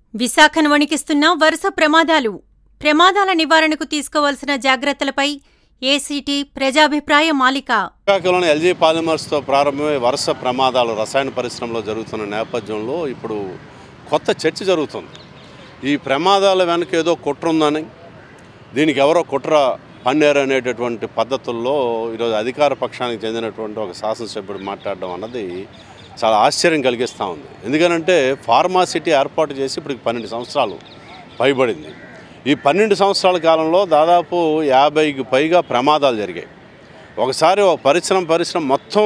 విశాఖను వణికిస్తున్న వరుస ప్రమాదాలు ప్రమాదాల నివారణకు తీసుకోవాల్సిన జాగ్రత్తలపై ఏసీటీ ప్రజాభిప్రాయ మాలిక విశాఖలోని ఎల్జీ పాలిమర్స్తో ప్రారంభమై వరుస ప్రమాదాలు రసాయన పరిశ్రమలో జరుగుతున్న నేపథ్యంలో ఇప్పుడు కొత్త చర్చ జరుగుతుంది ఈ ప్రమాదాల వెనక ఏదో కుట్ర ఉందని దీనికి ఎవరో కుట్ర పన్నేరు అనేటటువంటి పద్ధతుల్లో ఈరోజు అధికార పక్షానికి చెందినటువంటి ఒక శాసనసభ్యుడు మాట్లాడడం అన్నది చాలా ఆశ్చర్యం కలిగిస్తూ ఉంది ఎందుకనంటే ఫార్మాసిటీ ఏర్పాటు చేసి ఇప్పుడు పన్నెండు సంవత్సరాలు పైబడింది ఈ పన్నెండు సంవత్సరాల కాలంలో దాదాపు యాభైకి పైగా ప్రమాదాలు జరిగాయి ఒకసారి ఒక పరిశ్రమ పరిశ్రమ మొత్తం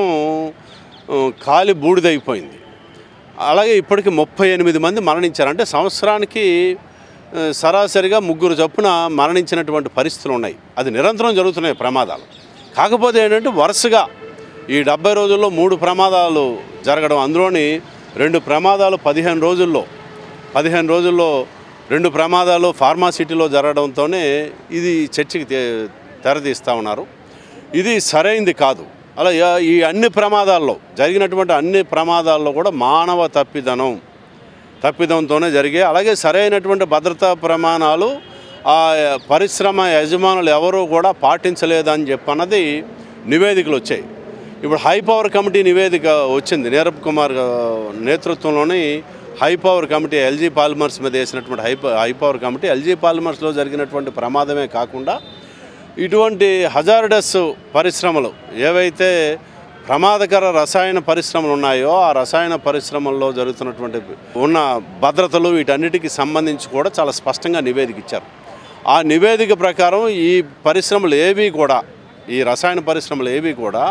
ఆ, కాలి బూడిదైపోయింది అలాగే ఇప్పటికి ముప్పై ఎనిమిది మంది మరణించారు అంటే సంవత్సరానికి ఆ, సరాసరిగా ముగ్గురు చొప్పున మరణించినటువంటి పరిస్థితులు ఉన్నాయి అది నిరంతరం జరుగుతున్నాయి ప్రమాదాలు కాకపోతే ఏంటంటే వరుసగా ఈ డెబ్బై రోజుల్లో మూడు ప్రమాదాలు జరగడం అందులోని రెండు ప్రమాదాలు పదిహేను రోజుల్లో పదిహేను రోజుల్లో రెండు ప్రమాదాలు ఫార్మాసిటీలో జరగడంతోనే ఇది చర్చకి తే- తెరతీస్తూ ఉన్నారు ఇది సరైంది కాదు అలా యా- ఈ అన్ని ప్రమాదాల్లో జరిగినటువంటి అన్ని ప్రమాదాల్లో కూడా మానవ తప్పిదనం తప్పిదంతోనే జరిగాయి అలాగే సరైనటువంటి భద్రతా ప్రమాణాలు ఆ పరిశ్రమ యజమానులు ఎవరూ కూడా పాటించలేదని చెప్పన్నది నివేదికలు వచ్చాయి ఇప్పుడు హై పవర్ కమిటీ నివేదిక వచ్చింది నీరబ్ కుమార్ ఆ, నేతృత్వంలోని high power committee LG polymers మీద వేసినటువంటి హై ప- హై పవర్ కమిటీ ఎల్జీ పాలిమర్స్లో జరిగినటువంటి ప్రమాదమే కాకుండా ఇటువంటి హజార్డస్ పరిశ్రమలు ఏవైతే ప్రమాదకర రసాయన పరిశ్రమలు ఉన్నాయో ఆ రసాయన పరిశ్రమల్లో జరుగుతున్నటువంటి ఉన్న భద్రతలు వీటన్నిటికి సంబంధించి కూడా చాలా స్పష్టంగా నివేదిక ఇచ్చారు ఆ నివేదిక ప్రకారం ఈ పరిశ్రమలు ఏవి కూడా ఈ రసాయన పరిశ్రమలు ఏవి కూడా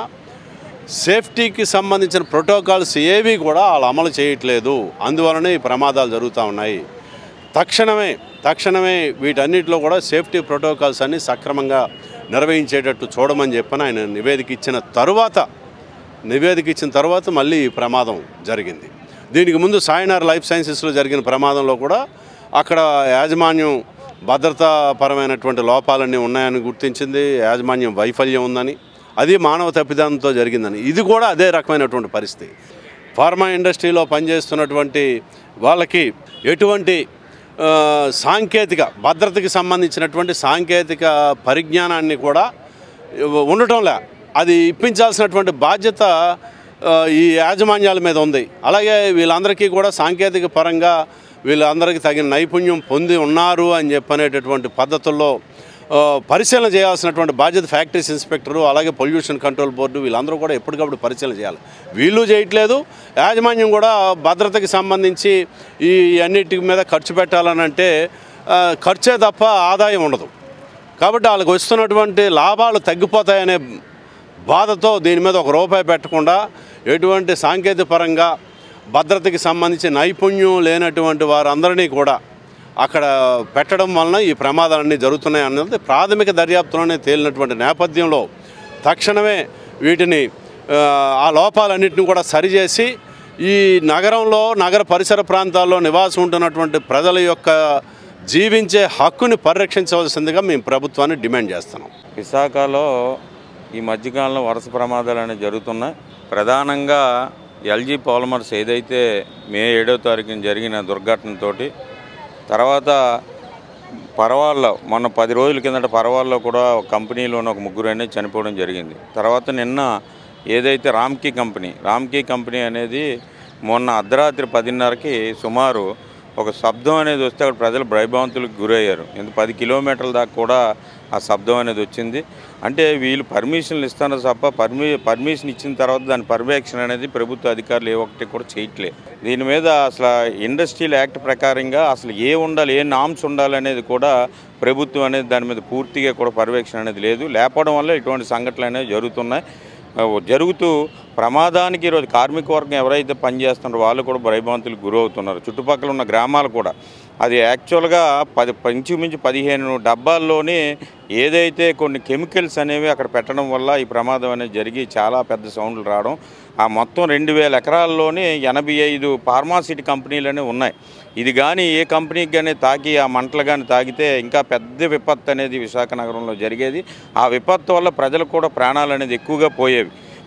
సేఫ్టీకి సంబంధించిన ప్రోటోకాల్స్ ఏవి కూడా వాళ్ళు అమలు చేయట్లేదు అందువలనే ఈ ప్రమాదాలు జరుగుతూ ఉన్నాయి తక్షణమే తక్షణమే వీటన్నిటిలో కూడా సేఫ్టీ ప్రోటోకాల్స్ అన్ని సక్రమంగా నిర్వహించేటట్టు చూడమని చెప్పని ఆయన నివేదిక ఇచ్చిన తరువాత నివేదిక ఇచ్చిన తర్వాత మళ్ళీ ఈ ప్రమాదం జరిగింది దీనికి ముందు సాయినార్ లైఫ్ సైన్సెస్లో జరిగిన ప్రమాదంలో కూడా అక్కడ యాజమాన్యం భద్రతాపరమైనటువంటి లోపాలన్నీ ఉన్నాయని గుర్తించింది యాజమాన్యం వైఫల్యం ఉందని అది మానవ తప్పిదంతో జరిగిందని ఇది కూడా అదే రకమైనటువంటి పరిస్థితి ఫార్మా ఇండస్ట్రీలో పనిచేస్తున్నటువంటి వాళ్ళకి ఎటువంటి ఆ, సాంకేతిక భద్రతకి సంబంధించినటువంటి సాంకేతిక పరిజ్ఞానాన్ని కూడా ఉండటంలే అది ఇప్పించాల్సినటువంటి బాధ్యత ఆ, ఈ యాజమాన్యాల మీద ఉంది అలాగే వీళ్ళందరికీ కూడా సాంకేతిక పరంగా వీళ్ళందరికీ తగిన నైపుణ్యం పొంది ఉన్నారు అని చెప్పనేటటువంటి పద్ధతుల్లో ఆ, పరిశీలన చేయాల్సినటువంటి బాధ్యత ఫ్యాక్టరీస్ ఇన్స్పెక్టరు అలాగే పొల్యూషన్ కంట్రోల్ బోర్డు వీళ్ళందరూ కూడా ఎప్పటికప్పుడు పరిశీలన చేయాలి వీళ్ళు చేయట్లేదు యాజమాన్యం కూడా భద్రతకి సంబంధించి ఈ అన్నిటి మీద ఖర్చు పెట్టాలని అంటే ఆ, ఖర్చే తప్ప ఆదాయం ఉండదు కాబట్టి వాళ్ళకి వస్తున్నటువంటి లాభాలు తగ్గిపోతాయనే బాధతో దీని మీద ఒక రూపాయి పెట్టకుండా ఎటువంటి సాంకేతిక పరంగా భద్రతకి సంబంధించి నైపుణ్యం లేనటువంటి వారందరినీ కూడా అక్కడ పెట్టడం వలన ఈ ప్రమాదాలన్నీ జరుగుతున్నాయి అన్నది ప్రాథమిక దర్యాప్తులోనే తేలినటువంటి నేపథ్యంలో తక్షణమే వీటిని ఆ, ఆ లోపాలన్నింటినీ కూడా సరిచేసి ఈ నగరంలో నగర పరిసర ప్రాంతాల్లో నివాసం ఉంటున్నటువంటి ప్రజల యొక్క జీవించే హక్కుని పరిరక్షించవలసిందిగా మేము ప్రభుత్వాన్ని డిమాండ్ చేస్తున్నాం విశాఖలో ఈ మధ్యకాలంలో వరుస ప్రమాదాలు అనేవి జరుగుతున్నాయి ప్రధానంగా ఎల్జీ పాలిమర్స్ ఏదైతే మే ఏడో తారీఖున జరిగిన దుర్ఘటనతోటి తర్వాత పరవాల్లో మొన్న పది రోజుల కిందట పరవాల్లో కూడా ఒక కంపెనీలోని ఒక ముగ్గురు అనేది చనిపోవడం జరిగింది తర్వాత నిన్న ఏదైతే రామ్కీ కంపెనీ రామ్కీ కంపెనీ అనేది మొన్న అర్ధరాత్రి పదిన్నరకి సుమారు ఒక శబ్దం అనేది వస్తే అక్కడ ప్రజలు భయభ్రాంతులకు గురయ్యారు ఎందుకు పది కిలోమీటర్ల దాకా కూడా ఆ శబ్దం అనేది వచ్చింది అంటే వీళ్ళు పర్మిషన్లు ఇస్తాను తప్ప పర్మి పర్మిషన్ ఇచ్చిన తర్వాత దాని పర్యవేక్షణ అనేది ప్రభుత్వ అధికారులు ఏ ఒక్కటి కూడా చేయట్లేదు దీని మీద అసలు ఇండస్ట్రియల్ యాక్ట్ ప్రకారంగా అసలు ఏ ఉండాలి ఏ నామ్స్ ఉండాలి అనేది కూడా ప్రభుత్వం అనేది దాని మీద పూర్తిగా కూడా పర్యవేక్షణ అనేది లేదు లేపడం వల్ల ఇటువంటి సంఘటనలు అనేవి జరుగుతున్నాయి ఆ, జరుగుతూ ప్రమాదానికి ఈరోజు కార్మిక వర్గం ఎవరైతే పనిచేస్తున్నారో వాళ్ళు కూడా భయభ్రాంతులకు గురవుతున్నారు చుట్టుపక్కల ఉన్న గ్రామాలు కూడా అది యాక్చువల్గా పది ఇంచుమించు పదిహేను డబ్బాల్లోనే ఏదైతే కొన్ని కెమికల్స్ అనేవి అక్కడ పెట్టడం వల్ల ఈ ప్రమాదం అనేది జరిగి చాలా పెద్ద సౌండ్లు రావడం ఆ మొత్తం రెండు వేల ఎకరాల్లోనే ఎనభై ఐదు ఫార్మాసిటీ కంపెనీలు అనేవి ఉన్నాయి ఇది కానీ ఏ కంపెనీకి కానీ తాకి ఆ మంటలు కానీ తాగితే ఇంకా పెద్ద విపత్తు అనేది విశాఖ నగరంలో జరిగేది ఆ విపత్తు వల్ల ప్రజలకు కూడా ప్రాణాలు అనేది ఎక్కువగా పోయేవి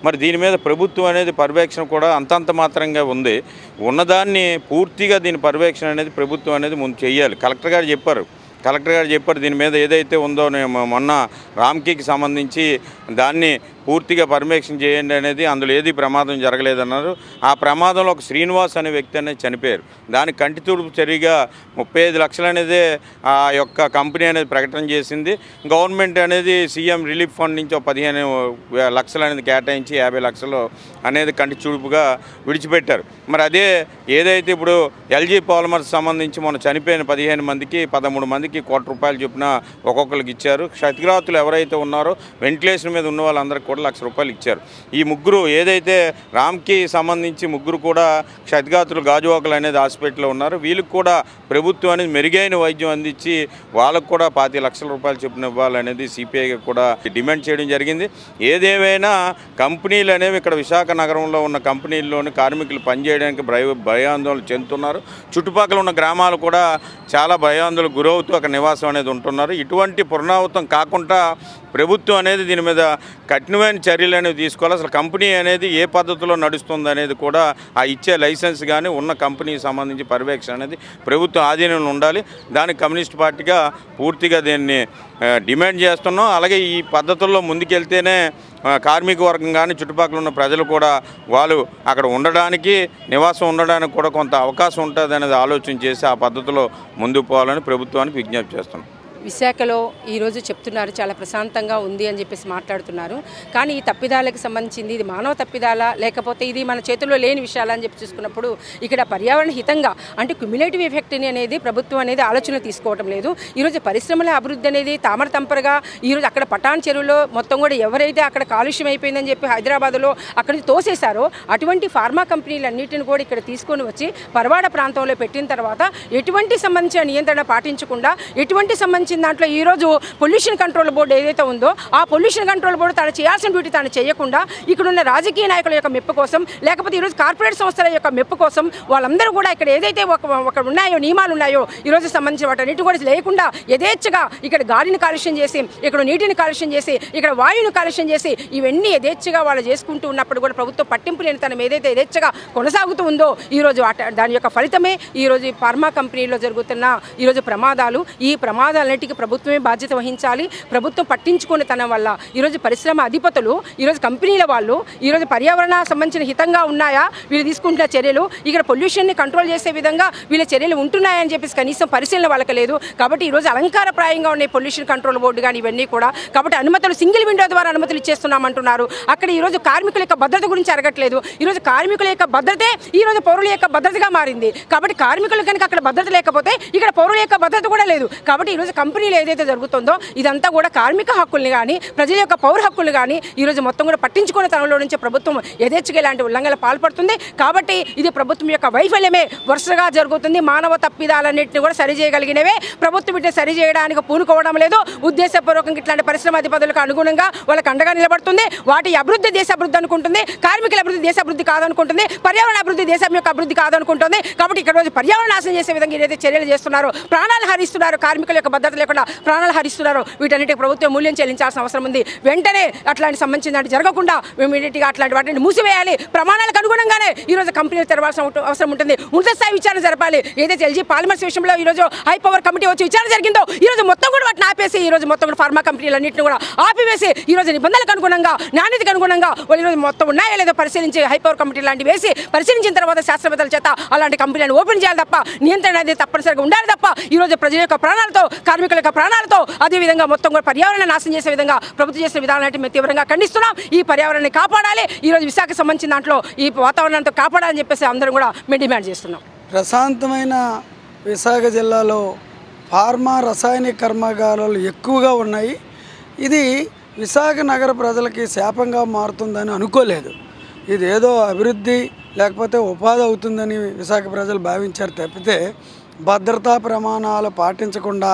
మరి దీని మీద ప్రభుత్వం అనేది పర్యవేక్షణ కూడా అంతంత మాత్రంగా ఉంది ఉన్నదాన్ని పూర్తిగా దీని పర్యవేక్షణ అనేది ప్రభుత్వం అనేది ముందు చేయాలి కలెక్టర్ గారు చెప్పారు కలెక్టర్ గారు చెప్పారు దీని మీద ఏదైతే ఉందో నేను మొ- మొన్న రామ్కీకి సంబంధించి దాన్ని పూర్తిగా పర్యవేక్షణ చేయండి అనేది అందులో ఏది ప్రమాదం జరగలేదన్నారు ఆ ప్రమాదంలో ఒక శ్రీనివాస్ అనే వ్యక్తి అనేది చనిపోయారు దాని కంటి తుడుపు చర్యగా ముప్పై ఐదు లక్షలు అనేది ఆ యొక్క కంపెనీ అనేది ప్రకటన చేసింది గవర్నమెంట్ అనేది సీఎం రిలీఫ్ ఫండ్ నుంచి ఒక పదిహేను వే- లక్షలు అనేది కేటాయించి యాభై లక్షలు అనేది కంటి చూపుగా విడిచిపెట్టారు మరి అదే ఏదైతే ఇప్పుడు ఎల్జీ పాలిమర్స్ సంబంధించి మొన్న చనిపోయిన పదిహేను మందికి పదమూడు మందికి కోటి రూపాయలు చొప్పున ఒక్కొక్కరికి ఇచ్చారు క్షతిగ్రాతులు ఎవరైతే ఉన్నారో వెంటిలేషన్ మీద ఉన్న వాళ్ళందరికీ కూడా లక్ష రూపాయలు ఇచ్చారు ఈ ముగ్గురు ఏదైతే రామ్కి సంబంధించి ముగ్గురు కూడా క్షతిగాతులు గాజువాకలు అనేది హాస్పిటల్లో ఉన్నారు వీళ్ళకి కూడా ప్రభుత్వం అనేది మెరుగైన వైద్యం అందించి వాళ్ళకు కూడా పాతి లక్షల రూపాయలు చొప్పున ఇవ్వాలనేది సిపిఐగా కూడా డిమాండ్ చేయడం జరిగింది ఏదేమైనా కంపెనీలు అనేవి ఇక్కడ విశాఖ నగరంలో ఉన్న కంపెనీల్లోని కార్మికులు పనిచేయడానికి భయ భయాందోళన చెందుతున్నారు చుట్టుపక్కల ఉన్న గ్రామాలు కూడా చాలా భయాందోళన గురవుతూ అక్కడ నివాసం అనేది ఉంటున్నారు ఇటువంటి పునరావృతం కాకుండా ప్రభుత్వం అనేది దీని మీద కఠినమైన చర్యలు అనేవి తీసుకోవాలి అసలు కంపెనీ అనేది ఏ పద్ధతిలో నడుస్తుంది అనేది కూడా ఆ ఇచ్చే లైసెన్స్ కానీ ఉన్న కంపెనీకి సంబంధించి పర్యవేక్షణ అనేది ప్రభుత్వం ఆధీనంలో ఉండాలి దానికి కమ్యూనిస్ట్ పార్టీగా పూర్తిగా దీన్ని ఆ, డిమాండ్ చేస్తున్నాం అలాగే ఈ పద్ధతుల్లో ముందుకెళ్తేనే ఆ, కార్మిక వర్గం కానీ చుట్టుపక్కల ఉన్న ప్రజలు కూడా వాళ్ళు అక్కడ ఉండడానికి నివాసం ఉండడానికి కూడా కొంత అవకాశం ఉంటుంది అనేది ఆలోచన చేసి ఆ పద్ధతిలో ముందుకు పోవాలని ప్రభుత్వానికి విజ్ఞప్తి చేస్తున్నాం విశాఖలో ఈరోజు చెప్తున్నారు చాలా ప్రశాంతంగా ఉంది అని చెప్పేసి మాట్లాడుతున్నారు కానీ ఈ తప్పిదాలకు సంబంధించింది ఇది మానవ తప్పిదాలా లేకపోతే ఇది మన చేతుల్లో లేని విషయాలా అని చెప్పి చూసుకున్నప్పుడు ఇక్కడ పర్యావరణ హితంగా అంటే క్యుములేటివ్ ఎఫెక్ట్ని అనేది ప్రభుత్వం అనేది ఆలోచన తీసుకోవటం లేదు ఈరోజు పరిశ్రమల అభివృద్ధి అనేది తామర తంపరగా ఈరోజు అక్కడ పటాన్ చెరువులో మొత్తం కూడా ఎవరైతే అక్కడ కాలుష్యం అయిపోయిందని చెప్పి హైదరాబాద్లో అక్కడి నుంచి తోసేశారో అటువంటి ఫార్మా కంపెనీలన్నిటిని కూడా ఇక్కడ తీసుకొని వచ్చి పరవాడ ప్రాంతంలో పెట్టిన తర్వాత ఎటువంటి సంబంధించిన నియంత్రణ పాటించకుండా ఎటువంటి సంబంధించిన దాంట్లో ఈరోజు పొల్యూషన్ కంట్రోల్ బోర్డు ఏదైతే ఉందో ఆ పొల్యూషన్ కంట్రోల్ బోర్డు తను చేయాల్సిన డ్యూటీ తాను చేయకుండా ఇక్కడ ఉన్న రాజకీయ నాయకుల యొక్క మెప్పు కోసం లేకపోతే ఈరోజు కార్పొరేట్ సంస్థల యొక్క మెప్పు కోసం వాళ్ళందరూ కూడా ఇక్కడ ఏదైతే ఒక ఒక ఉన్నాయో నియమాలు ఉన్నాయో ఈరోజు సంబంధించిన వాటన్నిటి కూడా లేకుండా యథేచ్ఛగా ఇక్కడ గాలిని కాలుష్యం చేసి ఇక్కడ నీటిని కాలుష్యం చేసి ఇక్కడ వాయువుని కాలుష్యం చేసి ఇవన్నీ యథేచ్ఛగా వాళ్ళు చేసుకుంటూ ఉన్నప్పుడు కూడా ప్రభుత్వం పట్టింపు లేని తనం ఏదైతే యథేచ్ఛగా కొనసాగుతూ ఉందో ఈరోజు అట- దాని యొక్క ఫలితమే ఈరోజు ఈ ఫార్మా కంపెనీలో జరుగుతున్న ఈరోజు ప్రమాదాలు ఈ ప్రమాదాలన్నిటికీ ప్రభుత్వమే బాధ్యత వహించాలి ప్రభుత్వం పట్టించుకునే తనం వల్ల ఈరోజు పరిశ్రమ అధిపతులు ఈరోజు కంపెనీల వాళ్ళు ఈరోజు పర్యావరణ సంబంధించిన హితంగా ఉన్నాయా వీళ్ళు తీసుకుంటున్న చర్యలు ఇక్కడ పొల్యూషన్ని కంట్రోల్ చేసే విధంగా వీళ్ళ చర్యలు ఉంటున్నాయని చెప్పేసి కనీసం పరిశీలన వాళ్ళకి లేదు కాబట్టి ఈరోజు అలంకారప్రాయంగా ఉన్నాయి పొల్యూషన్ కంట్రోల్ బోర్డు కానీ ఇవన్నీ కూడా కాబట్టి అనుమతులు సింగిల్ విండో ద్వారా అనుమతులు ఇచ్చేస్తున్నామంటున్నారు అక్కడ ఈరోజు కార్మికుల యొక్క భద్రత గురించి అరగట్లేదు ఈరోజు కార్మికుల యొక్క భద్రతే ఈరోజు పౌరుల యొక్క భద్రతగా మారింది కాబట్టి కార్మికులు కనుక అక్కడ భద్రత లేకపోతే ఇక్కడ పౌరుల యొక్క భద్రత కూడా లేదు కాబట్టి ఈరోజు కంపెనీలు ఏదైతే జరుగుతుందో ఇదంతా కూడా కార్మిక హక్కుల్ని కానీ ప్రజల యొక్క పౌర హక్కులు కానీ ఈరోజు మొత్తం కూడా పట్టించుకునే తనంలో నుంచి ప్రభుత్వం యథేచ్ఛగా ఇలాంటి ఉల్లంఘనలు పాల్పడుతుంది కాబట్టి ఇది ప్రభుత్వం యొక్క వైఫల్యమే వరుసగా జరుగుతుంది మానవ తప్పిదాలన్నింటినీ కూడా సరిచేయగలిగినవే ప్రభుత్వం వీటిని సరిచేయడానికి పూనుకోవడం లేదు ఉద్దేశపూర్వకంగా ఇట్లాంటి పరిశ్రమ అధిపతులకు అనుగుణంగా వాళ్ళకి అండగా నిలబడుతుంది వాటి అభివృద్ధి దేశ అభివృద్ధి అనుకుంటుంది కార్మికుల అభివృద్ధి దేశ అభివృద్ధి కాదనుకుంటుంది పర్యావరణ అభివృద్ధి దేశం యొక్క అభివృద్ధి కాదనుకుంటుంది కాబట్టి ఇక్కడ రోజు పర్యావరణ నాశనం చేసే విధంగా ఏదైతే చర్యలు చేస్తున్నారో ప్రాణాలు హరిస్తున్నారు కార్మికుల యొక్క భద్రత లేకుండా ప్రాణాలు హరిస్తున్నారో వీటన్నిటికి ప్రభుత్వం మూల్యం చెల్లించాల్సిన అవసరం ఉంది వెంటనే అట్లాంటి సంబంధించిన దాంట్లో జరగకుండా మేము ఇమీడియట్గా అట్లాంటి వాటిని మూసివేయాలి ప్రమాణాలకు అనుగుణంగానే ఈ రోజు కంపెనీలు తెరవాల్సిన ఉంటు- అవసరం ఉంటుంది ఉన్నత స్థాయి విచారణ జరపాలి ఏదైతే ఎల్జీ పాలిమర్స్ విషయంలో ఈ రోజు హై పవర్ కమిటీ వచ్చి విచారణ జరిగిందో ఈ రోజు మొత్తం కూడా వాటిని ఆపేసి ఈ రోజు మొత్తం కూడా ఫార్మా కంపెనీలన్నింటిని కూడా ఆపివేసి ఈ రోజు నిబంధనలకు అనుగుణంగా నాణ్యతకు అనుగుణంగా వాళ్ళు ఈ రోజు మొత్తం ఉన్నాయో లేదో పరిశీలించి హై పవర్ కమిటీ లాంటివి వేసి పరిశీలించిన తర్వాత శాస్త్రవేత్తల చేత అలాంటి కంపెనీలను ఓపెన్ చేయాలి తప్ప నియంత్రణ అనేది తప్పనిసరిగా ఉండాలి తప్ప ఈ రోజు ప్రజల యొక్క ప్రాణాలతో కార్మికుల యొక్క ప్రాణాలతో అదే విధంగా మొత్తం కూడా పర్యావరణ నాశనం చేసే విధంగా ప్రభుత్వం చేసిన విధానాన్ని మేము తీవ్రంగా ఖండిస్తున్నాం ఈ పర్యావరణాన్ని కాపాడాలి ఈ రోజు విశాఖ సంబంధించిన దాంట్లో ఈ వాతావరణంతో కాపాడాలని చెప్పేసి అందరం కూడా మేము డిమాండ్ చేస్తున్నాం ప్రశాంతమైన విశాఖ జిల్లాలో ఫార్మా రసాయనిక కర్మాగారాలు ఎక్కువగా ఉన్నాయి ఇది విశాఖ నగర ప్రజలకి శాపంగా మారుతుందని అనుకోలేదు ఇది ఏదో అభివృద్ధి లేకపోతే ఉపాధి అవుతుందని విశాఖ ప్రజలు భావించారు తప్పితే భద్రతా ప్రమాణాలు పాటించకుండా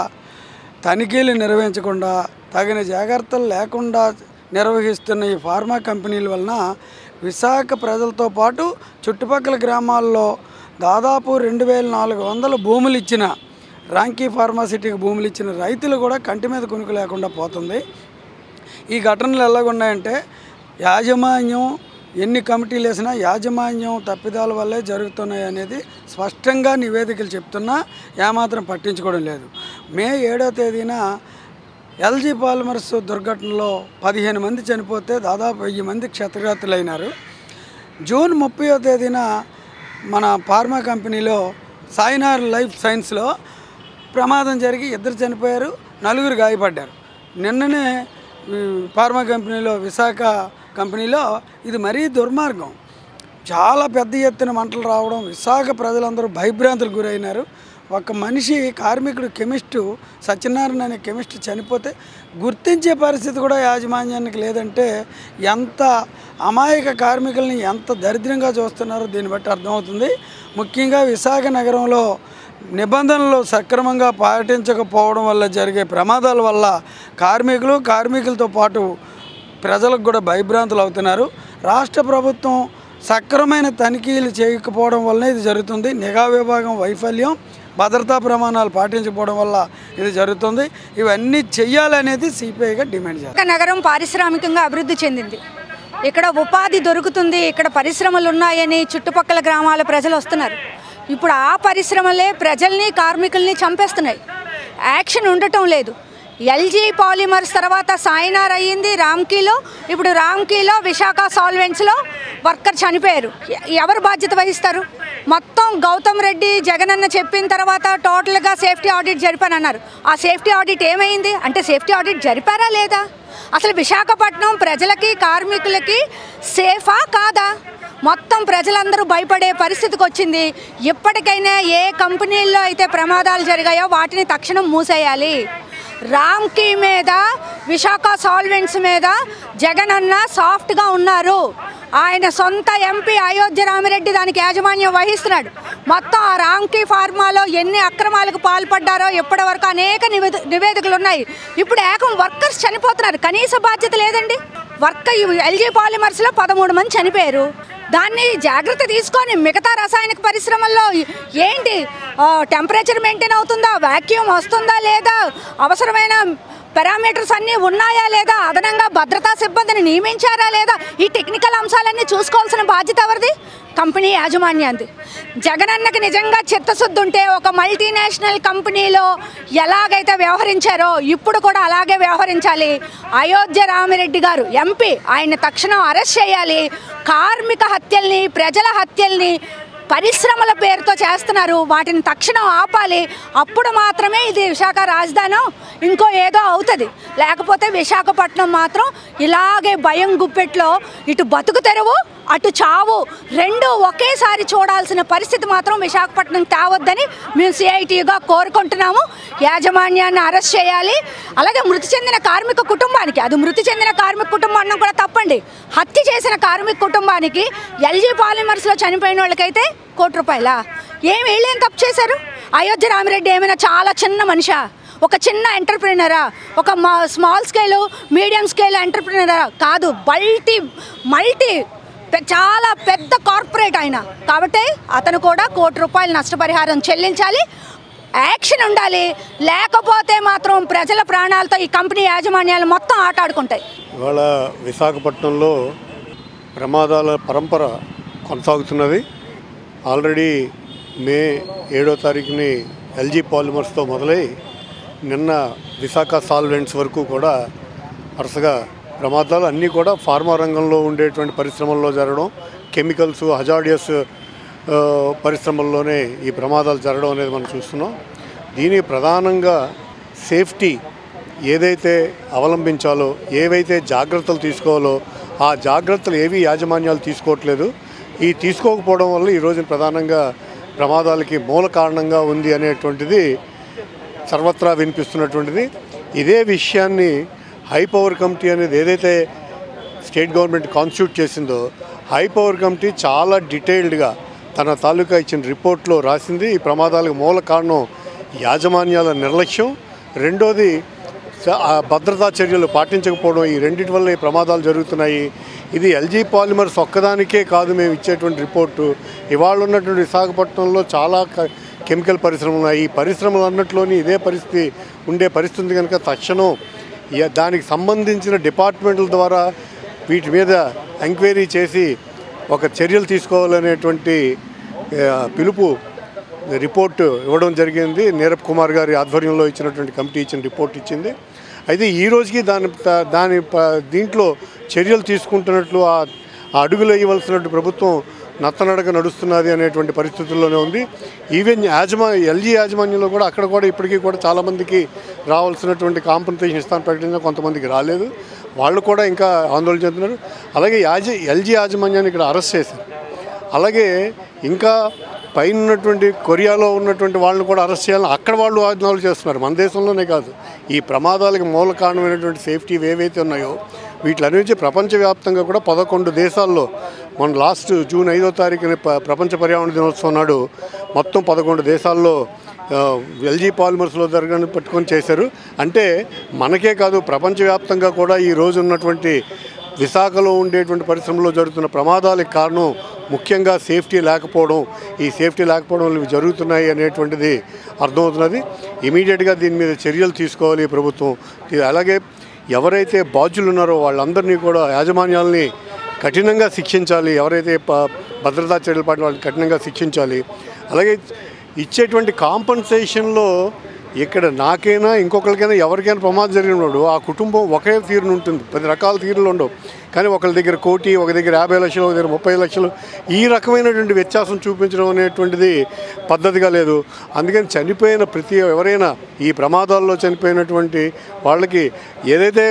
తనిఖీలు నిర్వహించకుండా తగిన జాగ్రత్తలు లేకుండా నిర్వహిస్తున్న ఈ ఫార్మా కంపెనీల వలన విశాఖ ప్రజలతో పాటు చుట్టుపక్కల గ్రామాల్లో దాదాపు రెండు వేల నాలుగు వందల భూములు ఇచ్చిన రాంకీ ఫార్మాసిటీకి భూములు ఇచ్చిన రైతులు కూడా కంటి మీద కొనుక్కు లేకుండా పోతుంది ఈ ఘటనలు ఎలాగున్నాయంటే యాజమాన్యం ఎన్ని కమిటీలు వేసినా యాజమాన్యం తప్పిదాల వల్లే జరుగుతున్నాయి అనేది స్పష్టంగా నివేదికలు చెప్తున్నా ఏమాత్రం పట్టించుకోవడం లేదు మే ఏడో తేదీన ఎల్జీ పాలిమర్స్ దుర్ఘటనలో పదిహేను మంది చనిపోతే దాదాపు వెయ్యి మంది క్షతగాతులైనారు జూన్ ముప్పయో తేదీన మన ఫార్మా కంపెనీలో సాయినార్ లైఫ్ సైన్స్లో ప్రమాదం జరిగి ఇద్దరు చనిపోయారు నలుగురు గాయపడ్డారు నిన్ననే ఈ ఫార్మా కంపెనీలో విశాఖ కంపెనీలో ఇది మరీ దుర్మార్గం చాలా పెద్ద ఎత్తున మంటలు రావడం విశాఖ ప్రజలందరూ భయభ్రాంతులకు గురైనారు ఒక మనిషి కార్మికుడు కెమిస్టు సత్యనారాయణ అనే కెమిస్ట్ చనిపోతే గుర్తించే పరిస్థితి కూడా యాజమాన్యానికి లేదంటే ఎంత అమాయక కార్మికుల్ని ఎంత దరిద్రంగా చూస్తున్నారో దీన్ని బట్టి అర్థమవుతుంది ముఖ్యంగా విశాఖ నగరంలో నిబంధనలు సక్రమంగా పాటించకపోవడం వల్ల జరిగే ప్రమాదాల వల్ల కార్మికులు కార్మికులతో పాటు ప్రజలకు కూడా భయభ్రాంతులు అవుతున్నారు రాష్ట్ర ప్రభుత్వం సక్రమైన తనిఖీలు చేయకపోవడం వల్లనే ఇది జరుగుతుంది నిఘా విభాగం వైఫల్యం భద్రతా ప్రమాణాలు పాటించకపోవడం వల్ల ఇది జరుగుతుంది ఇవన్నీ చెయ్యాలనేది సిపిఐగా డిమాండ్ చేస్తారు విశాఖ నగరం పారిశ్రామికంగా అభివృద్ధి చెందింది ఇక్కడ ఉపాధి దొరుకుతుంది ఇక్కడ పరిశ్రమలు ఉన్నాయని చుట్టుపక్కల గ్రామాల ప్రజలు వస్తున్నారు ఇప్పుడు ఆ పరిశ్రమలే ప్రజల్ని కార్మికుల్ని చంపేస్తున్నాయి యాక్షన్ ఉండటం లేదు ఎల్జీ పాలిమర్స్ తర్వాత సాయినార్ అయ్యింది రామ్కీలో ఇప్పుడు రామ్కీలో విశాఖ సాల్వెంట్స్లో వర్కర్ చనిపోయారు ఎ- ఎవరు బాధ్యత వహిస్తారు మొత్తం గౌతమ్ రెడ్డి జగనన్న చెప్పిన తర్వాత టోటల్గా సేఫ్టీ ఆడిట్ జరిపానన్నారు ఆ సేఫ్టీ ఆడిట్ ఏమైంది అంటే సేఫ్టీ ఆడిట్ జరిపారా లేదా అసలు విశాఖపట్నం ప్రజలకి కార్మికులకి సేఫా కాదా మొత్తం ప్రజలందరూ భయపడే పరిస్థితికి వచ్చింది ఇప్పటికైనా ఏ కంపెనీల్లో అయితే ప్రమాదాలు జరిగాయో వాటిని తక్షణం మూసేయాలి రామ్కి మీద విశాఖ సాల్వెంట్స్ మీద జగన్ అన్న సాఫ్ట్గా ఉన్నారు ఆయన సొంత ఎంపీ అయోధ్య రామిరెడ్డి దానికి యాజమాన్యం వహిస్తున్నాడు మొత్తం ఆ రామ్కి ఫార్మాలో ఎన్ని అక్రమాలకు పాల్పడ్డారో ఇప్పటి వరకు అనేక నివేద నివేదికలు ఉన్నాయి ఇప్పుడు ఏకం వర్కర్స్ చనిపోతున్నారు కనీస బాధ్యత లేదండి వర్క్ ఎల్జీ పాలిమర్స్లో పదమూడు మంది చనిపోయారు దాన్ని జాగ్రత్త తీసుకొని మిగతా రసాయనిక పరిశ్రమల్లో ఏంటి టెంపరేచర్ మెయింటైన్ అవుతుందా వాక్యూమ్ వస్తుందా లేదా అవసరమైన పారామీటర్స్ అన్నీ ఉన్నాయా లేదా అదనంగా భద్రతా సిబ్బందిని నియమించారా లేదా ఈ టెక్నికల్ అంశాలన్నీ చూసుకోవాల్సిన బాధ్యత ఎవరిది కంపెనీ యాజమాన్యాన్ని జగనన్నకి నిజంగా చిత్తశుద్ధి ఉంటే ఒక మల్టీనేషనల్ కంపెనీలో ఎలాగైతే వ్యవహరించారో ఇప్పుడు కూడా అలాగే వ్యవహరించాలి అయోధ్య రామిరెడ్డి గారు ఎంపీ ఆయన తక్షణం అరెస్ట్ చేయాలి కార్మిక హత్యల్ని ప్రజల హత్యల్ని పరిశ్రమల పేరుతో చేస్తున్నారు వాటిని తక్షణం ఆపాలి అప్పుడు మాత్రమే ఇది విశాఖ రాజధానం ఇంకో ఏదో అవుతుంది లేకపోతే విశాఖపట్నం మాత్రం ఇలాగే భయం గుప్పెట్లో ఇటు బతుకు తెరవు అటు చావు రెండు ఒకేసారి చూడాల్సిన పరిస్థితి మాత్రం విశాఖపట్నం తేవద్దని మేము సిఐటిగా కోరుకుంటున్నాము యాజమాన్యాన్ని అరెస్ట్ చేయాలి అలాగే మృతి చెందిన కార్మిక కుటుంబానికి అది మృతి చెందిన కార్మిక కుటుంబం అన్నం కూడా తప్పండి హత్య చేసిన కార్మిక కుటుంబానికి ఎల్జీ పాలిమర్స్లో చనిపోయిన వాళ్ళకైతే కోటి రూపాయల ఏం వీళ్ళేం తప్పు చేశారు అయోధ్య రామిరెడ్డి ఏమైనా చాలా చిన్న మనిషా ఒక చిన్న ఎంటర్ప్రినరా ఒక మా స్మాల్ స్కేల్ మీడియం స్కేల్ ఎంటర్ప్రినరా కాదు మల్టీ మల్టీ పె- చాలా పెద్ద కార్పొరేట్ ఆయన కాబట్టి అతను కూడా కోటి రూపాయలు నష్టపరిహారం చెల్లించాలి యాక్షన్ ఉండాలి లేకపోతే మాత్రం ప్రజల ప్రాణాలతో ఈ కంపెనీ యాజమాన్యాలు మొత్తం ఆట ఆడుకుంటాయి ఇవాళ విశాఖపట్నంలో ప్రమాదాల పరంపర కొనసాగుతున్నది ఆల్రెడీ మే ఏడో తారీఖుని ఎల్జీ పాలిమర్స్తో మొదలై నిన్న విశాఖ సాల్వెంట్స్ వరకు కూడా వరుసగా ప్రమాదాలు అన్నీ కూడా ఫార్మా రంగంలో ఉండేటువంటి పరిశ్రమల్లో జరగడం కెమికల్స్ హజార్డియస్ ఆ, పరిశ్రమల్లోనే ఈ ప్రమాదాలు జరగడం అనేది మనం చూస్తున్నాం దీనికి ప్రధానంగా సేఫ్టీ ఏదైతే అవలంబించాలో ఏవైతే జాగ్రత్తలు తీసుకోవాలో ఆ జాగ్రత్తలు ఏవి యాజమాన్యాలు తీసుకోవట్లేదు ఈ తీసుకోకపోవడం వల్ల ఈరోజు ప్రధానంగా ప్రమాదాలకి మూల కారణంగా ఉంది అనేటువంటిది సర్వత్రా వినిపిస్తున్నటువంటిది ఇదే విషయాన్ని హై పవర్ కమిటీ అనేది ఏదైతే స్టేట్ గవర్నమెంట్ కాన్స్టిట్యూట్ చేసిందో హై పవర్ కమిటీ చాలా డీటెయిల్డ్గా తన తాలూకా ఇచ్చిన రిపోర్ట్లో రాసింది ఈ ప్రమాదాలకు మూల కారణం యాజమాన్యాల నిర్లక్ష్యం రెండోది స- ఆ భద్రతా చర్యలు పాటించకపోవడం ఈ రెండింటి వల్ల ఈ ప్రమాదాలు జరుగుతున్నాయి ఇది ఎల్జీ పాలిమర్స్ ఒక్కదానికే కాదు మేము ఇచ్చేటువంటి రిపోర్టు ఇవాళ ఉన్నటువంటి విశాఖపట్నంలో చాలా క- కెమికల్ పరిశ్రమలు ఉన్నాయి ఈ పరిశ్రమలు అన్నట్లోని ఇదే పరిస్థితి ఉండే పరిస్థితి ఉంది కనుక తక్షణం ఇయ- దానికి సంబంధించిన డిపార్ట్మెంట్ల ద్వారా వీటి మీద ఎంక్వైరీ చేసి ఒక చర్యలు తీసుకోవాలనేటువంటి ఆ, పిలుపు రిపోర్ట్ ఇవ్వడం జరిగింది నీరబ్ కుమార్ గారి ఆధ్వర్యంలో ఇచ్చినటువంటి కమిటీ ఇచ్చిన రిపోర్ట్ ఇచ్చింది అయితే ఈ రోజుకి దాని ప- దాని ప- దీంట్లో చర్యలు తీసుకుంటున్నట్లు ఆ ఆ అడుగులు వేయవలసినటువంటి ప్రభుత్వం నత్తనడక నడుస్తున్నది అనేటువంటి పరిస్థితుల్లోనే ఉంది ఈవెన్ యాజమా ఎల్జీ యాజమాన్యంలో కూడా అక్కడ కూడా ఇప్పటికీ కూడా చాలామందికి రావాల్సినటువంటి కాంపన్సేషన్ ఇస్తాను ప్రకటించిన కొంతమందికి రాలేదు వాళ్ళు కూడా ఇంకా ఆందోళన చెందుతున్నారు అలాగే యాజ ఎల్జీ యాజమాన్యాన్ని ఇక్కడ అరెస్ట్ చేశారు అలాగే ఇంకా పైన ఉన్నటువంటి కొరియాలో ఉన్నటువంటి వాళ్ళని కూడా అరెస్ట్ చేయాలని అక్కడ వాళ్ళు ఆజ్ఞలు చేస్తున్నారు మన దేశంలోనే కాదు ఈ ప్రమాదాలకు మూల కారణమైనటువంటి సేఫ్టీ ఏవైతే ఉన్నాయో వీటిలన్నించి ప్రపంచవ్యాప్తంగా కూడా పదకొండు దేశాల్లో మన లాస్ట్ జూన్ ఐదో తారీఖున ప- ప్రపంచ పర్యావరణ దినోత్సవం నాడు మొత్తం పదకొండు దేశాల్లో ఎల్జీ పాలిమర్స్లో జరగని పట్టుకొని చేశారు అంటే మనకే కాదు ప్రపంచవ్యాప్తంగా కూడా ఈ రోజు ఉన్నటువంటి విశాఖలో ఉండేటువంటి పరిశ్రమలో జరుగుతున్న ప్రమాదాలకు కారణం ముఖ్యంగా సేఫ్టీ లేకపోవడం ఈ సేఫ్టీ లేకపోవడం వల్ల ఇవి జరుగుతున్నాయి అనేటువంటిది అర్థమవుతున్నది ఇమీడియట్గా దీని మీద చర్యలు తీసుకోవాలి ఈ ప్రభుత్వం ఇది అలాగే ఎవరైతే బాధ్యులు ఉన్నారో వాళ్ళందరినీ కూడా యాజమాన్యాలని కఠినంగా శిక్షించాలి ఎవరైతే ప- భద్రతా చర్యలు పాటిన వాళ్ళని కఠినంగా శిక్షించాలి అలాగే ఇచ్చేటువంటి కాంపన్సేషన్లో ఇక్కడ నాకైనా ఇంకొకరికైనా ఎవరికైనా ప్రమాదం జరిగినప్పుడు ఆ కుటుంబం ఒకే తీరును ఉంటుంది పది రకాల తీరులు ఉండవు కానీ ఒకరి దగ్గర కోటి ఒక దగ్గర యాభై లక్షలు ఒక దగ్గర ముప్పై లక్షలు ఈ రకమైనటువంటి వ్యత్యాసం చూపించడం అనేటువంటిది పద్ధతిగా లేదు అందుకని చనిపోయిన ప్రతి ఎవరైనా ఈ ప్రమాదాల్లో చనిపోయినటువంటి వాళ్ళకి ఏదైతే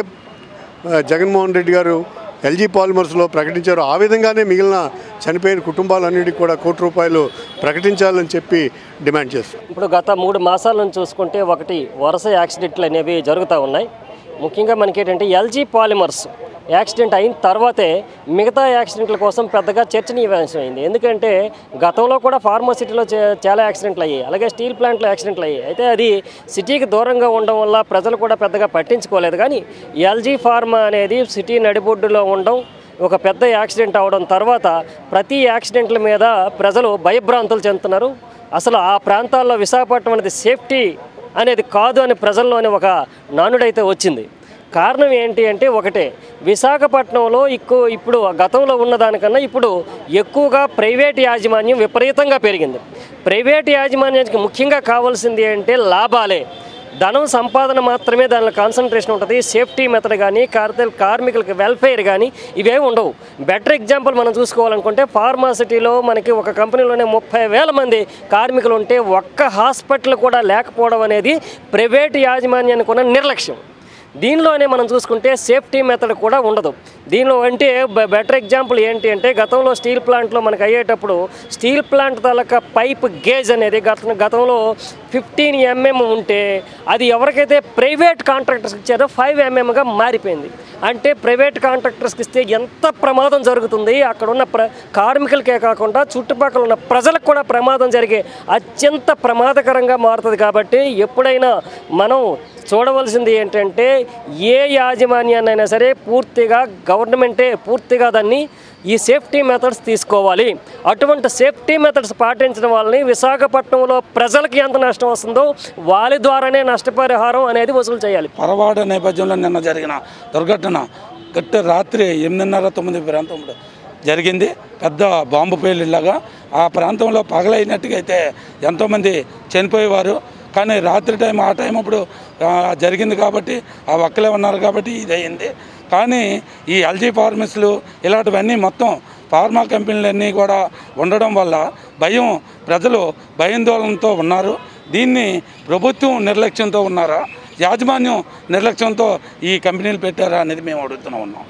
ఆ, జగన్మోహన్ రెడ్డి గారు ఎల్జీ పాలిమర్స్లో ప్రకటించారో ఆ విధంగానే మిగిలిన చనిపోయిన కుటుంబాలన్నిటికీ కూడా కోటి రూపాయలు ప్రకటించాలని చెప్పి డిమాండ్ చేస్తారు ఇప్పుడు గత మూడు మాసాల నుంచి చూసుకుంటే ఒకటి వరుస యాక్సిడెంట్లు అనేవి జరుగుతూ ఉన్నాయి ముఖ్యంగా మనకి ఏంటంటే ఎల్జీ పాలిమర్స్ యాక్సిడెంట్ అయిన తర్వాతే మిగతా యాక్సిడెంట్ల కోసం పెద్దగా చర్చనీయాంశం అయింది ఎందుకంటే గతంలో కూడా ఫార్మసిటీలో చే- చాలా యాక్సిడెంట్లు అయ్యాయి అలాగే స్టీల్ ప్లాంట్లో యాక్సిడెంట్లు అయ్యాయి అయితే అది సిటీకి దూరంగా ఉండడం వల్ల ప్రజలు కూడా పెద్దగా పట్టించుకోలేదు కానీ ఎల్జీ ఫార్మా అనేది సిటీ నడిబొడ్డులో ఉండడం ఒక పెద్ద యాక్సిడెంట్ అవడం తర్వాత ప్రతి యాక్సిడెంట్ల మీద ప్రజలు భయభ్రాంతులు చెందుతున్నారు అసలు ఆ ప్రాంతాల్లో విశాఖపట్నం అనేది సేఫ్టీ అనేది కాదు అని ప్రజల్లోని ఒక నానుడైతే వచ్చింది కారణం ఏంటి అంటే ఒకటే విశాఖపట్నంలో ఎక్కువ ఇప్పుడు గతంలో ఉన్నదానికన్నా ఇప్పుడు ఎక్కువగా ప్రైవేట్ యాజమాన్యం విపరీతంగా పెరిగింది ప్రైవేట్ యాజమాన్యానికి ముఖ్యంగా కావాల్సింది అంటే లాభాలే ధనం సంపాదన మాత్రమే దానిలో కాన్సన్ట్రేషన్ ఉంటుంది సేఫ్టీ మెథడ్ కానీ కార్తెల్ కార్మికులకి వెల్ఫేర్ కానీ ఇవేవి ఉండవు బెటర్ ఎగ్జాంపుల్ మనం చూసుకోవాలనుకుంటే ఫార్మాసిటీలో మనకి ఒక కంపెనీలోనే ముప్పై వేల మంది కార్మికులు ఉంటే ఒక్క హాస్పిటల్ కూడా లేకపోవడం అనేది ప్రైవేట్ యాజమాన్యానికి ఉన్న నిర్లక్ష్యం దీనిలోనే మనం చూసుకుంటే సేఫ్టీ మెథడ్ కూడా ఉండదు దీనిలో అంటే బె- బెటర్ ఎగ్జాంపుల్ ఏంటి అంటే గతంలో స్టీల్ ప్లాంట్లో మనకు అయ్యేటప్పుడు స్టీల్ ప్లాంట్ తాలూకా పైప్ గేజ్ అనేది గత గతంలో ఫిఫ్టీన్ ఎంఎం ఉంటే అది ఎవరికైతే ప్రైవేట్ కాంట్రాక్టర్స్ ఇచ్చారో ఫైవ్ ఎంఎంగా మారిపోయింది అంటే ప్రైవేట్ కాంట్రాక్టర్స్కి ఇస్తే ఎంత ప్రమాదం జరుగుతుంది అక్కడ ఉన్న ప్ర కార్మికులకే కాకుండా చుట్టుపక్కల ఉన్న ప్రజలకు కూడా ప్రమాదం జరిగే అత్యంత ప్రమాదకరంగా మారుతుంది కాబట్టి ఎప్పుడైనా మనం చూడవలసింది ఏంటంటే ఏ యాజమాన్యాన్నైనా సరే పూర్తిగా గవర్నమెంటే పూర్తిగా దాన్ని ఈ సేఫ్టీ మెథడ్స్ తీసుకోవాలి అటువంటి సేఫ్టీ మెథడ్స్ పాటించడం వల్లనే విశాఖపట్నంలో ప్రజలకి ఎంత నష్టం వస్తుందో వాళ్ళ ద్వారానే నష్టపరిహారం అనేది వసూలు చేయాలి పరవాడ నేపథ్యంలో నిన్న జరిగిన దుర్ఘటన గట్ట రాత్రి ఎనిమిదిన్నర తొమ్మిది ప్రాంతంలో జరిగింది పెద్ద బాంబు పేలిలాగా ఆ ప్రాంతంలో పగలైనట్టుగా అయితే ఎంతోమంది చనిపోయేవారు కానీ రాత్రి టైం ఆ టైం అప్పుడు ఆ, జరిగింది కాబట్టి ఆ ఒక్కలే ఉన్నారు కాబట్టి ఇది అయింది కానీ ఈ ఎల్జీ ఫార్మసీలు ఇలాంటివన్నీ మొత్తం ఫార్మా కంపెనీలన్నీ కూడా ఉండడం వల్ల భయం ప్రజలు భయాందోళనతో ఉన్నారు దీన్ని ప్రభుత్వం నిర్లక్ష్యంతో ఉన్నారా యాజమాన్యం నిర్లక్ష్యంతో ఈ కంపెనీలు పెట్టారా అనేది మేము అడుగుతూ ఉన్నాం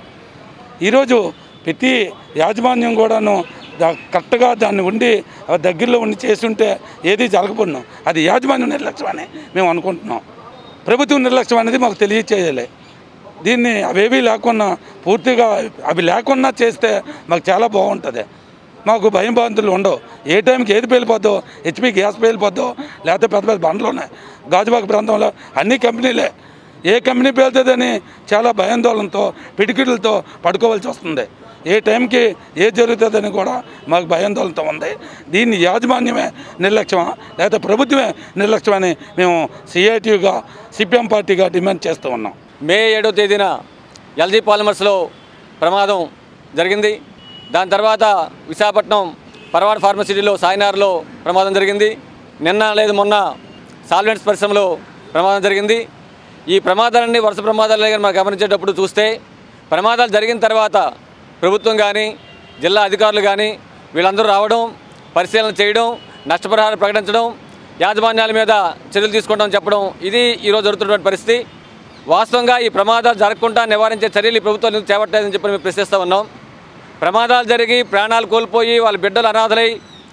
ఈరోజు ప్రతి యాజమాన్యం కూడాను దా- కరెక్ట్గా దాన్ని ఉండి ఆ దగ్గరలో ఉండి చేస్తుంటే ఏది జరగబోతున్నాం అది యాజమాన్యం నిర్లక్ష్యం అని మేము అనుకుంటున్నాం ప్రభుత్వం నిర్లక్ష్యం అనేది మాకు తెలియచేయాలి దీన్ని అవేవీ లేకుండా పూర్తిగా అవి లేకుండా చేస్తే మాకు చాలా బాగుంటుంది మాకు భయం బాంతులు ఉండవు ఏ టైంకి ఏది పేలిపోద్దో హెచ్పి గ్యాస్ పేలిపోద్దో లేకపోతే పెద్ద పెద్ద బండ్లు ఉన్నాయి గాజుబాగ్ ప్రాంతంలో అన్ని కంపెనీలే ఏ కంపెనీ పేలుతుందని చాలా భయాందోళనతో పిడికిడులతో పడుకోవాల్సి వస్తుంది ఏ టైంకి ఏది జరుగుతుందని కూడా మాకు భయాందోళనతో ఉంది దీన్ని యాజమాన్యమే నిర్లక్ష్యమా లేకపోతే ప్రభుత్వమే నిర్లక్ష్యమని మేము సిఐటిగా సిపిఎం పార్టీగా డిమాండ్ చేస్తూ ఉన్నాం మే ఏడో తేదీన ఎల్జీ పాలిమర్స్లో ప్రమాదం జరిగింది దాని తర్వాత విశాఖపట్నం పరవాడ ఫార్మసిటీలో సాయినార్లో ప్రమాదం జరిగింది నిన్న లేదు మొన్న సాల్వెంట్స్ పరిశ్రమలో ప్రమాదం జరిగింది ఈ ప్రమాదాలన్నీ వరుస ప్రమాదాలు కానీ మనం గమనించేటప్పుడు చూస్తే ప్రమాదాలు జరిగిన తర్వాత ప్రభుత్వం కానీ జిల్లా అధికారులు కానీ వీళ్ళందరూ రావడం పరిశీలన చేయడం నష్టపరిహారం ప్రకటించడం యాజమాన్యాల మీద చర్యలు తీసుకోవడం చెప్పడం ఇది ఈరోజు జరుగుతున్నటువంటి పరిస్థితి వాస్తవంగా ఈ ప్రమాదాలు జరగకుండా నివారించే చర్యలు ఈ ప్రభుత్వం ఎందుకు చేపట్టలేదని చెప్పి మేము ప్రశ్నిస్తూ ఉన్నాం ప్రమాదాలు జరిగి ప్రాణాలు కోల్పోయి వాళ్ళ బిడ్డలు అనాథలై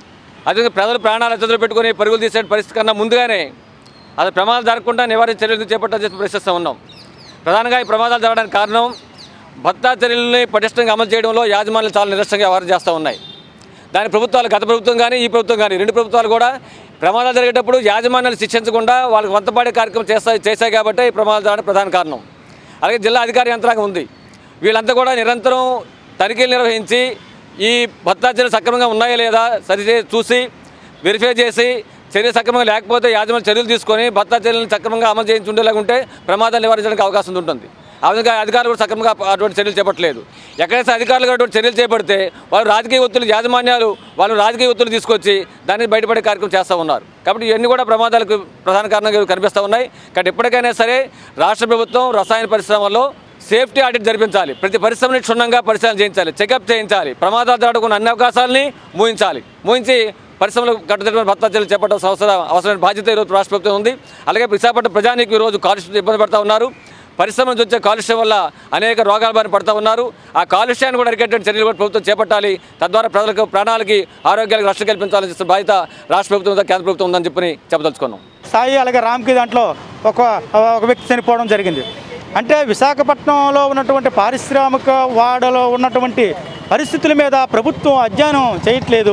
అదే ప్రజలు ప్రాణాలు చేతులు పెట్టుకొని పరుగులు తీసే పరిస్థితి కన్నా ముందుగానే అది ప్రమాదాలు జరగకుండా నివారించే చర్యలు ఎందుకు చేపట్టాలని చెప్పి ప్రశ్నిస్తూ ఉన్నాం ప్రధానంగా ఈ ప్రమాదాలు జరగడానికి కారణం భద్రతా చర్యలని పటిష్టంగా అమలు చేయడంలో యాజమాన్యాలు చాలా నిరసనగా వ్యవహారం చేస్తూ ఉన్నాయి దాని ప్రభుత్వాలు గత ప్రభుత్వం కానీ ఈ ప్రభుత్వం కానీ రెండు ప్రభుత్వాలు కూడా ప్రమాదాలు జరిగేటప్పుడు యాజమాన్యాలు శిక్షించకుండా వాళ్ళకి వంతపాడే కార్యక్రమం చేస్తాయి చేశాయి కాబట్టి ఈ ప్రమాదాలు జరగడానికి ప్రధాన కారణం అలాగే జిల్లా అధికార యంత్రాంగం ఉంది వీళ్ళంతా కూడా నిరంతరం తనిఖీలు నిర్వహించి ఈ భత్తా చర్యలు సక్రమంగా ఉన్నాయా లేదా సరి చూసి వెరిఫై చేసి చర్య సక్రమంగా లేకపోతే యాజమాన్య చర్యలు తీసుకొని భత్తా చర్యలను సక్రమంగా అమలు చేయించి ఉండేలాగా ఉంటే ప్రమాదాలు నివారించడానికి అవకాశం ఉంటుంది ఆ విధంగా అధికారులు కూడా సక్రమంగా అటువంటి చర్యలు చేపట్టలేదు ఎక్కడైతే అధికారులు అటువంటి చర్యలు చేపడితే వాళ్ళు రాజకీయ ఒత్తులు యాజమాన్యాలు వాళ్ళు రాజకీయ ఒత్తులు తీసుకొచ్చి దాన్ని బయటపడే కార్యక్రమం చేస్తూ ఉన్నారు కాబట్టి ఇవన్నీ కూడా ప్రమాదాలకు ప్రధాన కారణంగా కనిపిస్తూ ఉన్నాయి కాబట్టి ఎప్పటికైనా సరే రాష్ట్ర ప్రభుత్వం రసాయన పరిశ్రమల్లో సేఫ్టీ ఆడిట్ జరిపించాలి ప్రతి పరిశ్రమని క్షుణ్ణంగా పరిశీలన చేయించాలి చెకప్ చేయించాలి ప్రమాదాలు జరగకుండా అన్ని అవకాశాలని మూయించాలి మూయించి పరిశ్రమలు కట్టుదిట్టమైన భర్త చర్యలు చేపట్టాల్సిన అవసరం అవసరమైన బాధ్యత ఈరోజు రాష్ట్ర ప్రభుత్వం ఉంది అలాగే విశాఖపట్నం ప్రజానికి ఈరోజు కాలుష్యంతో ఇబ్బంది పడుతూ ఉన్నారు పరిశ్రమ నుంచి వచ్చే కాలుష్యం వల్ల అనేక రోగాల బారిన పడుతూ ఉన్నారు ఆ కాలుష్యాన్ని కూడా అరికట్టే చర్యలు కూడా ప్రభుత్వం చేపట్టాలి తద్వారా ప్రజలకు ప్రాణాలకి ఆరోగ్యాలకు రక్షణ కల్పించాలని చేస్తున్న బాధ్యత రాష్ట్ర ప్రభుత్వం ఉందా, కేంద్ర ప్రభుత్వం ఉందని చెప్పని చెప్పదలుచుకున్నాం సాయి అలాగే రామ్కి దాంట్లో ఒక ఒక వ్యక్తి చనిపోవడం జరిగింది అంటే విశాఖపట్నంలో ఉన్నటువంటి పారిశ్రామిక వాడలో ఉన్నటువంటి పరిస్థితుల మీద ప్రభుత్వం అధ్యయనం చేయట్లేదు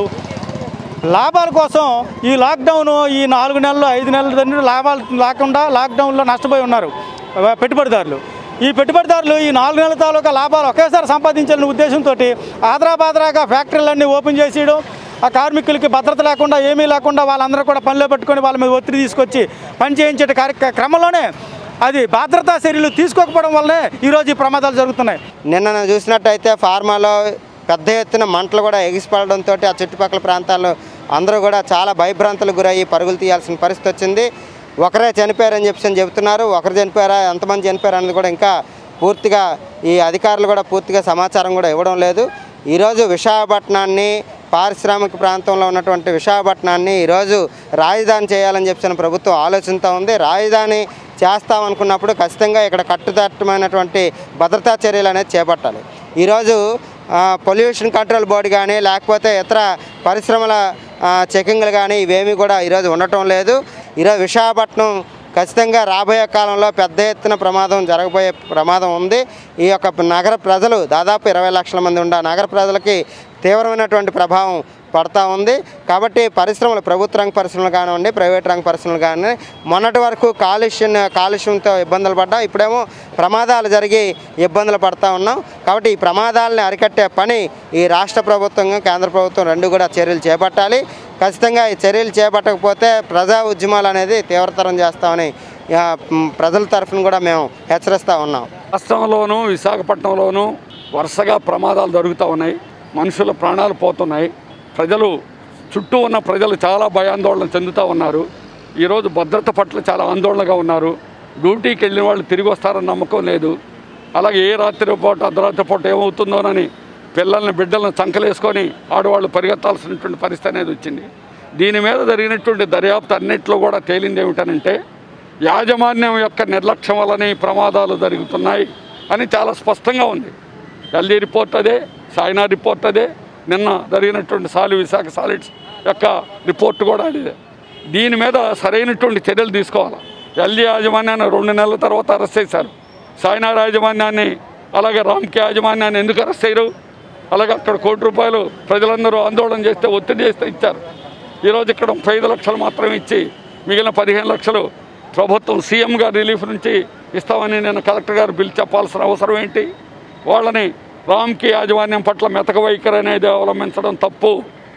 లాభాల కోసం ఈ లాక్డౌన్ ఈ నాలుగు నెలలు ఐదు నెలల నుండి లాభాలు లేకుండా లాక్డౌన్లో నష్టపోయి ఉన్నారు ఆ, పెట్టుబడిదారులు ఈ పెట్టుబడిదారులు ఈ నాలుగు నెలల తాలూకా లాభాలు ఒకేసారి సంపాదించాలనే ఉద్దేశంతో ఆదరాబాదరాగా ఫ్యాక్టరీలన్నీ ఓపెన్ చేసేయడం ఆ కార్మికులకి భద్రత లేకుండా ఏమీ లేకుండా వాళ్ళందరూ కూడా పనిలో పెట్టుకొని వాళ్ళ మీద ఒత్తిడి తీసుకొచ్చి పని చేయించే కార్య క్రమంలోనే అది భద్రతా చర్యలు తీసుకోకపోవడం వల్లనే ఈరోజు ఈ ప్రమాదాలు జరుగుతున్నాయి నిన్న చూసినట్టయితే ఫార్మాలో పెద్ద ఎత్తున మంటలు కూడా ఎగిసిపడడంతో ఆ చుట్టుపక్కల ప్రాంతాల్లో అందరూ కూడా చాలా భయభ్రాంతులకు గురయ్యి పరుగులు తీయాల్సిన పరిస్థితి వచ్చింది ఒకరే చనిపోయారని చెప్పి అని చెబుతున్నారు ఒకరు చనిపోయారా ఎంతమంది చనిపోయారు అనేది కూడా ఇంకా పూర్తిగా ఈ అధికారులు కూడా పూర్తిగా సమాచారం కూడా ఇవ్వడం లేదు ఈరోజు విశాఖపట్నాన్ని పారిశ్రామిక ప్రాంతంలో ఉన్నటువంటి విశాఖపట్నాన్ని ఈరోజు రాజధాని చేయాలని చెప్పిన ప్రభుత్వం ఆలోచనతో ఉంది రాజధాని చేస్తామనుకున్నప్పుడు ఖచ్చితంగా ఇక్కడ కట్టుదట్టమైనటువంటి భద్రతా చర్యలు అనేది చేపట్టాలి ఈరోజు ఆ, పొల్యూషన్ కంట్రోల్ బోర్డు కానీ లేకపోతే ఇతర పరిశ్రమల ఆ, చెకింగ్లు కానీ ఇవేమీ కూడా ఈరోజు ఉండటం లేదు ఈరోజు విశాఖపట్నం ఖచ్చితంగా రాబోయే కాలంలో పెద్ద ఎత్తున ప్రమాదం జరగబోయే ప్రమాదం ఉంది ఈ యొక్క నగర ప్రజలు దాదాపు ఇరవై లక్షల మంది ఉన్న నగర ప్రజలకి తీవ్రమైనటువంటి ప్రభావం పడతా ఉంది కాబట్టి పరిశ్రమలు ప్రభుత్వ రంగ పరిశ్రమలు కానివ్వండి ప్రైవేట్ రంగ పరిశ్రమలు కానీ మొన్నటి వరకు కాలుష్యం కాలుష్యంతో ఇబ్బందులు పడ్డాం ఇప్పుడేమో ప్రమాదాలు జరిగి ఇబ్బందులు పడతా ఉన్నాం కాబట్టి ఈ ప్రమాదాలని అరికట్టే పని ఈ రాష్ట్ర ప్రభుత్వం కేంద్ర ప్రభుత్వం రెండు కూడా చర్యలు చేపట్టాలి ఖచ్చితంగా ఈ చర్యలు చేపట్టకపోతే ప్రజా ఉద్యమాలు అనేది తీవ్రతరం చేస్తామని ఆ, మ్, ప్రజల తరఫున కూడా మేము హెచ్చరిస్తూ ఉన్నాం రాష్ట్రంలోనూ విశాఖపట్నంలోనూ వరుసగా ప్రమాదాలు జరుగుతూ ఉన్నాయి మనుషుల ప్రాణాలు పోతున్నాయి ప్రజలు చుట్టూ ఉన్న ప్రజలు చాలా భయాందోళన చెందుతూ ఉన్నారు ఈరోజు భద్రత పట్ల చాలా ఆందోళనగా ఉన్నారు డ్యూటీకి వెళ్ళిన వాళ్ళు తిరిగి వస్తారన్న నమ్మకం లేదు అలాగే ఏ రాత్రి పూట అర్ధరాత్రి పూట ఏమవుతుందోనని పిల్లల్ని బిడ్డలను చంకలేసుకొని ఆడవాళ్ళు పరిగెత్తాల్సినటువంటి పరిస్థితి అనేది వచ్చింది దీని మీద జరిగినటువంటి దర్యాప్తు అన్నింటిలో కూడా తేలింది ఏమిటనంటే యాజమాన్యం యొక్క నిర్లక్ష్యం వల్లనే ఈ ప్రమాదాలు జరుగుతున్నాయి అని చాలా స్పష్టంగా ఉంది ఎల్జీ రిపోర్ట్ అదే సాయినా రిపోర్ట్ అదే నిన్న జరిగినటువంటి సాలి విశాఖ సాలిడ్స్ యొక్క రిపోర్ట్ కూడా అదే దీని మీద సరైనటువంటి చర్యలు తీసుకోవాలి ఎల్జీ యాజమాన్యాన్ని రెండు నెలల తర్వాత అరెస్ట్ చేశారు సాయినా యాజమాన్యాన్ని అలాగే రామ్కే యాజమాన్యాన్ని ఎందుకు అరెస్ట్ చేయరు అలాగే అక్కడ కోటి రూపాయలు ప్రజలందరూ ఆందోళన చేస్తే ఒత్తిడి చేస్తే ఇచ్చారు ఈరోజు ఇక్కడ ముప్పై ఐదు లక్షలు మాత్రమే ఇచ్చి మిగిలిన పదిహేను లక్షలు ప్రభుత్వం సీఎంగా రిలీఫ్ నుంచి ఇస్తామని నేను కలెక్టర్ గారు బిల్ చెప్పాల్సిన అవసరం ఏంటి వాళ్ళని రామ్కి యాజమాన్యం పట్ల మెతక వైఖరి అనేది అవలంబించడం తప్పు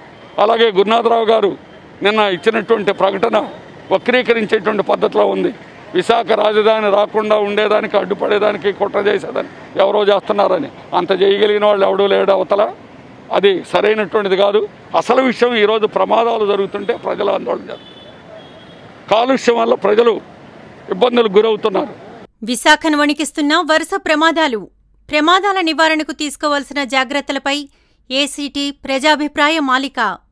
అలాగే గురునాథరావు గారు నిన్న ఇచ్చినటువంటి ప్రకటన వక్రీకరించేటువంటి పద్ధతిలో ఉంది విశాఖ రాజధాని రాకుండా ఉండేదానికి అడ్డుపడేదానికి కుట్ర చేసేదాన్ని ఎవరో చేస్తున్నారని అంత చేయగలిగిన వాళ్ళు ఎవడూ లేడు అవతల అది సరైనటువంటిది కాదు అసలు విషయం ఈరోజు ప్రమాదాలు జరుగుతుంటే ప్రజలు ఆందోళన చేస్తారు కాలుష్యం వల్ల ప్రజలు ఇబ్బందులకు గురవుతున్నారు విశాఖను వణికిస్తున్న వరుస ప్రమాదాలు ప్రమాదాల నివారణకు తీసుకోవాల్సిన జాగ్రత్తలపై ఏసీటీ ప్రజాభిప్రాయ మాలిక